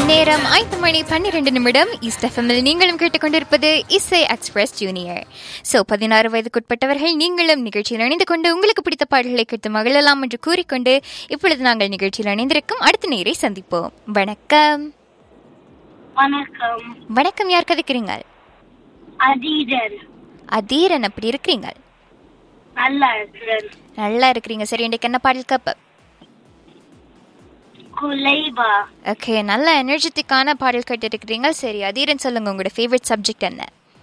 நேரம் ஐந்து மணி பன்னிரண்டு நிமிடம் ஈஸ்ட் எஃப்எம்மில் நீங்களும் கேட்டுக்கொண்டிருப்பது இசை எக்ஸ்பிரஸ் ஜூனியர் ஸோ பதினாறு வயதுக்குட்பட்டவர்கள் நீங்களும் நிகழ்ச்சியில் இணைந்து கொண்டு உங்களுக்கு பிடித்த பாடல்களை கேட்டு மகிழலாம் என்று கூறிக்கொண்டு இப்பொழுது நாங்கள் நிகழ்ச்சியில் இணைந்திருக்கும் அடுத்த நேரை சந்திப்போம் வணக்கம் வணக்கம் வணக்கம் யார் கதைக்கிறீங்க அதீதன் அதீரன் அப்படி இருக்கிறீங்க நல்லா இருக்கிறேன் நல்லா இருக்கிறீங்க சரி இன்றைக்கு என்ன பாடல் கப்ப குலைவா ஓகே நல்ல எனர்ஜெட்டிக்கான பாடல் கேட்டு இருக்கிறீங்க சரி அதீரன் சொல்லுங்க உங்களோட ஃபேவரட் சப்ஜெக்ட் என்ன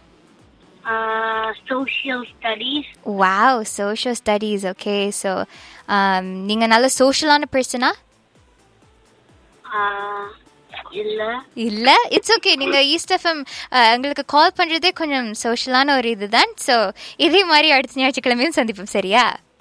social studies wow social studies okay so நீங்கள் நல்ல சோஷியலான பர்சனா இல்ல இல்ல இட்ஸ் ஓகே நீங்க ஈஸ்ட் எஃப்எம் எங்களுக்கு கால் பண்றதே கொஞ்சம் சோஷியலான ஒரு இதுதான் ஸோ இதே மாதிரி அடுத்த ஞாயிற்றுக்கிழமையும் சந்திப்போம் சரியா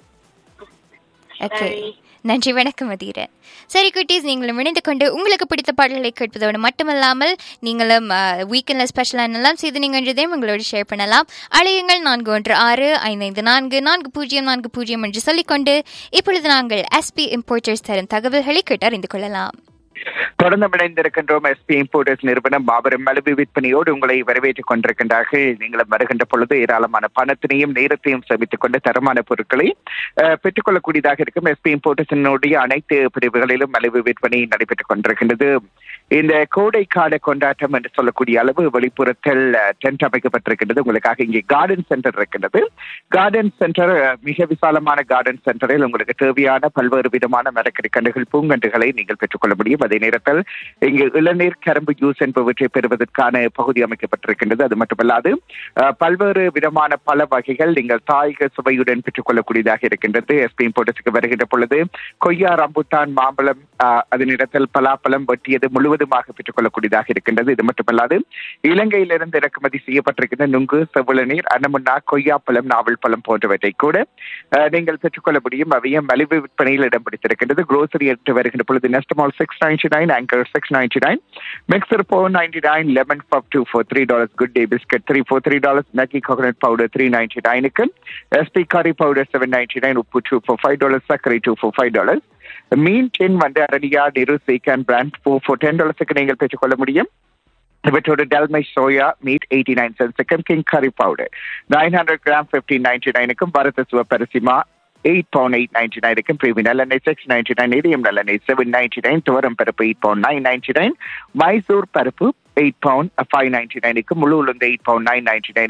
ஓகே சரி. நன்றி வணக்கம் அதீரன் சரி குட்டீஸ் நீங்களும் இணைந்து கொண்டு உங்களுக்கு பிடித்த பாடல்களை கேட்பதோடு மட்டுமல்லாமல் நீங்களும் வீக்கெண்டில் ஸ்பெஷலாக எல்லாம் செய்து நீங்கள் என்றதையும் உங்களோடு ஷேர் பண்ணலாம் அழையுங்கள் நான்கு ஒன்று ஆறு ஐந்து ஐந்து நான்கு நான்கு பூஜ்ஜியம் நான்கு பூஜ்ஜியம் என்று சொல்லிக்கொண்டு இப்பொழுது நாங்கள் எஸ்பி இம்போர்ட்டர்ஸ் தரும் தகவல்களை கேட்டு அறிந்து கொள்ளலாம் தொடர்ந்து இணைந்திருக்கின்றோம் எஸ்பி இம்போர்ட்டர்ஸ் நிறுவனம் மாபெரும் மலிவு விற்பனையோடு உங்களை வரவேற்றுக் கொண்டிருக்கின்றார்கள் நீங்களும் வருகின்ற பொழுது ஏராளமான பணத்தினையும் நேரத்தையும் சேமித்துக் கொண்டு தரமான பொருட்களை அஹ், பெற்றுக்கொள்ளக்கூடியதாக இருக்கும் எஸ்பி இம்போர்ட்டர்ஸினுடைய அனைத்து பிரிவுகளிலும் மலிவு விற்பனை நடைபெற்றுக் கொண்டிருக்கின்றது இந்த கோடை கால கொண்டாட்டம் என்று சொல்லக்கூடிய அளவு வெளிப்புறத்தில் டென்ட் அமைக்கப்பட்டிருக்கின்றது உங்களுக்காக இங்கே கார்டன் சென்டர் இருக்கின்றது கார்டன் சென்டர் அஹ், மிக விசாலமான கார்டன் சென்டரில் உங்களுக்கு தேவையான பல்வேறு விதமான மரக்கறி கண்டுகள் பூங்கண்டுகளை நீங்கள் பெற்றுக்கொள்ள முடியும் அதே நேரத்தில் இங்கு இளநீர் கரும்பு ஜூஸ் என்பவற்றை பெறுவதற்கான பகுதி அமைக்கப்பட்டிருக்கின்றது அது மட்டுமல்லாது அஹ், பல்வேறு விதமான பல வகைகள் நீங்கள் தாயக சுவையுடன் பெற்றுக்கொள்ளக்கூடியதாக இருக்கின்றது எஸ்பி இம்போர்ட்டஸுக்கு வருகின்ற பொழுது கொய்யா ரம்புட்டான் மாம்பழம் அஹ், அதனிடத்தில் பலாப்பழம் வெட்டியது முழுவதுமாக பெற்றுக்கொள்ளக்கூடியதாக இருக்கின்றது இது மட்டுமல்லாது இலங்கையிலிருந்து இறக்குமதி செய்யப்பட்டிருக்கின்ற நுங்கு செவ்வளநீர் அன்னமுன்னா கொய்யாப்பழம் நாவல் பழம் போன்றவற்றை கூட அஹ், நீங்கள் பெற்றுக்கொள்ள முடியும் அவையும் மலிவு விற்பனையில் இடம் பிடித்திருக்கின்றது grocery எடுத்து வருகின்ற பொழுது Nestomalt six ninety nine Anchor six ninety nine mixture four ninety nine lemon puff two four three dollars good day biscuit three four three dollars Maggi coconut powder three ninety நைனுக்கு SP கறி powder seven ninety nine உப்பு two four five dollars சர்க்கரை two four five dollars மீன் ten வந்து அரடியா நெரு chicken brand four four ten டாலர்ஸுக்கு நீங்கள் பெற்றுக்கொள்ள முடியும் இவற்றோடு டெல்மை சோயா மீட் எயிட்டி நைன் சென்ஸுக்கும் King curry powder nine hundred gram fifteen ninety நைனுக்கும் பரத சிவப்பரிசிமா எயிட் பவுண்ட் எயிட் நைன்டி நைனுக்கும் பிரிவி நல்லெண்ணெய் சிக்ஸ் நைன்டி நைன் இடியம் நல்லெண்ணெய் செவன் நைன்டி நைன் துவரம் பருப்பு eight pound nine ninety nine Mysore பருப்பு எயிட் பவுண்ட் ஃபைவ் நைன்டி நைனுக்கு முழு உளுந்து eight pound nine ninety nine